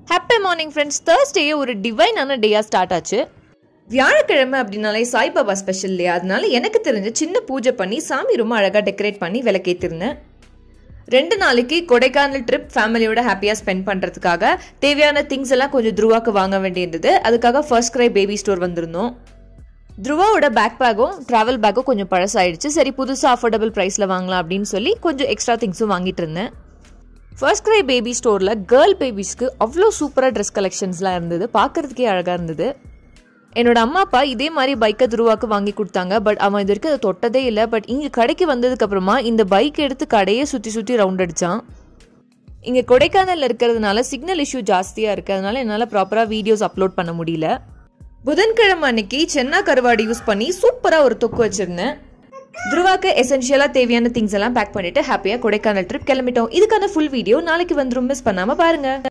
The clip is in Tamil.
ஹாப்பி மார்னிங் ஃப்ரெண்ட்ஸ் தேர்ஸ்டே ஒரு டிவைனான டேயாக ஸ்டார்ட் ஆச்சு வியாழக்கிழமை அப்படின்னாலே சாய்பாபா ஸ்பெஷல் இல்லையா அதனால எனக்கு தெரிஞ்ச சின்ன பூஜை பண்ணி சாமி ரொம்ப அழகாக டெக்கரேட் பண்ணி விளக்கேற்றிருந்தேன் ரெண்டு நாளைக்கு கொடைக்கானல் ட்ரிப் ஃபேமிலியோட ஹாப்பியாக ஸ்பெண்ட் பண்ணுறதுக்காக தேவையான திங்ஸ் எல்லாம் கொஞ்சம் துருவாக்கு வாங்க வேண்டியிருந்தது அதுக்காக ஃபர்ஸ்ட் கிரை பேபி ஸ்டோர் வந்திருந்தோம் துருவாவோட பேக் பேக்கும் ட்ராவல் பேக்கும் கொஞ்சம் பழசாயிடுச்சு சரி புதுசாக அஃபோர்டபுள் ப்ரைஸில் வாங்கலாம் அப்படின்னு சொல்லி கொஞ்சம் எக்ஸ்ட்ரா திங்ஸும் வாங்கிட்டு இருந்தேன் ஃபர்ஸ்ட் கிரை பேபி ஸ்டோரில் கேர்ள் பேபிஸ்க்கு அவ்வளோ சூப்பராக ட்ரெஸ் கலெக்ஷன்ஸ்லாம் இருந்தது பார்க்கறதுக்கே அழகாக இருந்தது என்னோட அம்மா அப்பா இதே மாதிரி பைக்கை துருவாக்கு வாங்கி கொடுத்தாங்க பட் அவன் இது வரைக்கும் அதை தொட்டதே இல்லை பட் இங்கே கடைக்கு வந்ததுக்கு அப்புறமா இந்த பைக் எடுத்து கடையே சுற்றி சுற்றி ரவுண்ட் அடிச்சான் இங்கே கொடைக்கானலில் இருக்கிறதுனால சிக்னல் இஷ்யூ ஜாஸ்தியாக இருக்குது அதனால என்னால் ப்ராப்பராக வீடியோஸ் அப்லோட் பண்ண முடியல புதன்கிழமை அன்னைக்கு சென்னா கருவாடு யூஸ் பண்ணி சூப்பராக ஒரு தொக்கு வச்சிருந்தேன் துருவாக்கு எசென்ஷியலாக தேவையான திங்ஸ் எல்லாம் பேக் பண்ணிட்டு ஹாப்பியாக கொடைக்கானல் ட்ரிப் கிளம்பிட்டோம் இதுக்கான ஃபுல் வீடியோ நாளைக்கு வந்துரும் மிஸ் பண்ணாமல் பாருங்க